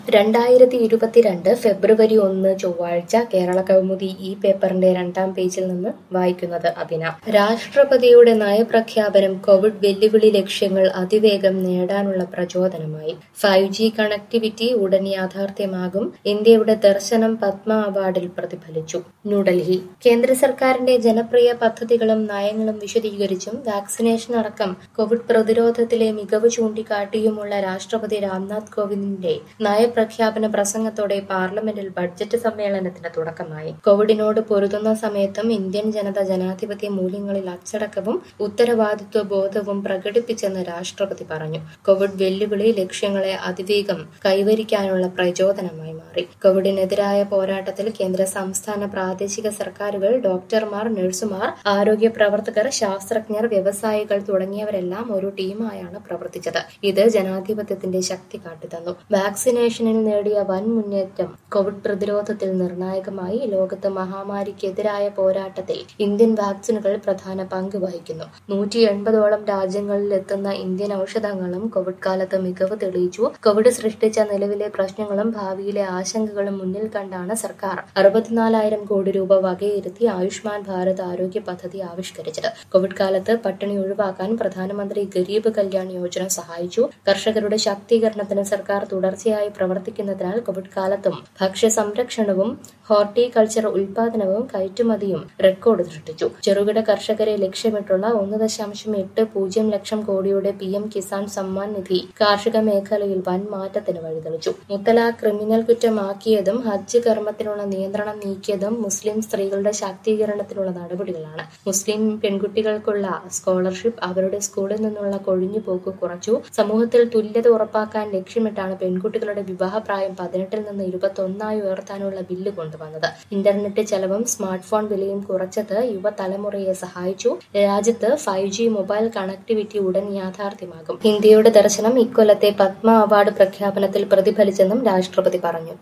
രണ്ടായിരത്തി ഇരുപത്തിരണ്ട് ഫെബ്രുവരി ഒന്ന് ചൊവ്വാഴ്ച കേരള കൗമുദി ഈ പേപ്പറിന്റെ രണ്ടാം പേജിൽ നിന്ന് വായിക്കുന്നത് അഭിന രാഷ്ട്രപതിയുടെ നയപ്രഖ്യാപനം കോവിഡ് വെല്ലുവിളി ലക്ഷ്യങ്ങൾ അതിവേഗം നേടാനുള്ള പ്രചോദനമായി ഫൈവ് ജി കണക്ടിവിറ്റി ഉടൻ യാഥാർത്ഥ്യമാകും ഇന്ത്യയുടെ ദർശനം പത്മ അവാർഡിൽ പ്രതിഫലിച്ചു ന്യൂഡൽഹി കേന്ദ്ര സർക്കാരിന്റെ ജനപ്രിയ പദ്ധതികളും നയങ്ങളും വിശദീകരിച്ചും വാക്സിനേഷൻ അടക്കം കോവിഡ് പ്രതിരോധത്തിലെ മികവ് ചൂണ്ടിക്കാട്ടിയുമുള്ള രാഷ്ട്രപതി രാംനാഥ് കോവിന്ദിന്റെ നയപ്രഖ്യാപന പ്രസംഗത്തോടെ പാർലമെന്റിൽ ബഡ്ജറ്റ് സമ്മേളനത്തിന് തുടക്കമായി കോവിഡിനോട് പൊരുതുന്ന സമയത്തും ഇന്ത്യൻ ജനത ജനാധിപത്യ മൂല്യങ്ങളിൽ അച്ചടക്കവും ഉത്തരവാദിത്വ ബോധവും പ്രകടിപ്പിച്ചെന്ന് രാഷ്ട്രപതി പറഞ്ഞു കോവിഡ് വെല്ലുവിളി ലക്ഷ്യങ്ങളെ അതിവേഗം കൈവരിക്കാനുള്ള പ്രചോദനമായി മാറി കോവിഡിനെതിരായ പോരാട്ടത്തിൽ കേന്ദ്ര സംസ്ഥാന പ്രാദേശിക സർക്കാരുകൾ ഡോക്ടർമാർ നഴ്സുമാർ ആരോഗ്യ പ്രവർത്തകർ ശാസ്ത്രജ്ഞർ വ്യവസായികൾ തുടങ്ങിയവരെല്ലാം ഒരു ടീമായാണ് പ്രവർത്തിച്ചത് ഇത് ജനാധിപത്യത്തിന്റെ ശക്തി കാട്ടിത്തന്നു വാക്സിനേഷനിൽ നേടിയ വൻ മുന്നേറ്റം കോവിഡ് പ്രതിരോധത്തിൽ നിർണായകമായി ലോകത്ത് മഹാമാരിക്കെതിരായ പോരാട്ടത്തിൽ ഇന്ത്യൻ വാക്സിനുകൾ പ്രധാന പങ്ക് വഹിക്കുന്നു നൂറ്റി എൺപതോളം രാജ്യങ്ങളിൽ എത്തുന്ന ഇന്ത്യൻ ഔഷധങ്ങളും കോവിഡ് കാലത്ത് മികവ് തെളിയിച്ചു കോവിഡ് സൃഷ്ടിച്ച നിലവിലെ പ്രശ്നങ്ങളും ഭാവിയിലെ ആശങ്കകളും മുന്നിൽ കണ്ടാണ് സർക്കാർ അറുപത്തിനാലായിരം കോടി രൂപ വകയിരുത്തി ആയുഷ്മാൻ ഭാരത് ആരോഗ്യ പദ്ധതി ആവിഷ്കരിച്ചത് കോവിഡ് കാലത്ത് പട്ടിണി ഒഴിവാക്കാൻ പ്രധാനമന്ത്രി ഗരീബ് കല്യാൺ യോജന സഹായിച്ചു കർഷകരുടെ ശാക്തീകരണത്തിന് സർക്കാർ തുടർച്ചയായി പ്രവർത്തിക്കുന്നതിനാൽ കോവിഡ് കാലത്തും ഭക്ഷ്യ സംരക്ഷണവും ഹോർട്ടികൾച്ചർ ഉൽപാദനവും കയറ്റുമതിയും റെക്കോർഡ് സൃഷ്ടിച്ചു ചെറുകിട കർഷകരെ ലക്ഷ്യമിട്ടുള്ള ഒന്ന് ദശാംശം എട്ട് പൂജ്യം ലക്ഷം കോടിയുടെ പി എം കിസാൻ സമ്മാൻ നിധി കാർഷിക മേഖലയിൽ വൻ മാറ്റത്തിന് വഴിതെളിച്ചു മുത്തലാഖ് ക്രിമിനൽ കുറ്റമാക്കിയതും ഹജ്ജ് കർമ്മത്തിനുള്ള നിയന്ത്രണം നീക്കിയതും മുസ്ലിം സ്ത്രീകളുടെ ശാക്തീകരണത്തിനുള്ള നടപടികളാണ് മുസ്ലിം പെൺകുട്ടികൾക്കുള്ള സ്കോളർഷിപ്പ് അവരുടെ സ്കൂളിൽ നിന്നുള്ള കൊഴിഞ്ഞുപോക്ക് കുറച്ചു സമൂഹത്തിൽ തുല്യത ഉറപ്പാക്കാൻ ലക്ഷ്യമിട്ടാണ് പെൺകുട്ടികളുടെ വിവാഹപ്രായം പതിനെട്ടിൽ നിന്ന് ഇരുപത്തൊന്നായി ഉയർത്താനുള്ള ബില്ല് കൊണ്ടുവന്നത് ഇന്റർനെറ്റ് ചെലവും സ്മാർട്ട് ഫോൺ വിലയും കുറച്ചത് യുവതലമുറയെ സഹായിച്ചു രാജ്യത്ത് ഫൈവ് ജി മൊബൈൽ കണക്ടിവിറ്റി ഉടൻ യാഥാർത്ഥ്യമാകും ഇന്ത്യയുടെ ദർശനം ഇക്കൊല്ലത്തെ പത്മ അവാർഡ് പ്രഖ്യാപനത്തിൽ പ്രതിഫലിച്ചെന്നും രാഷ്ട്രപതി പറഞ്ഞു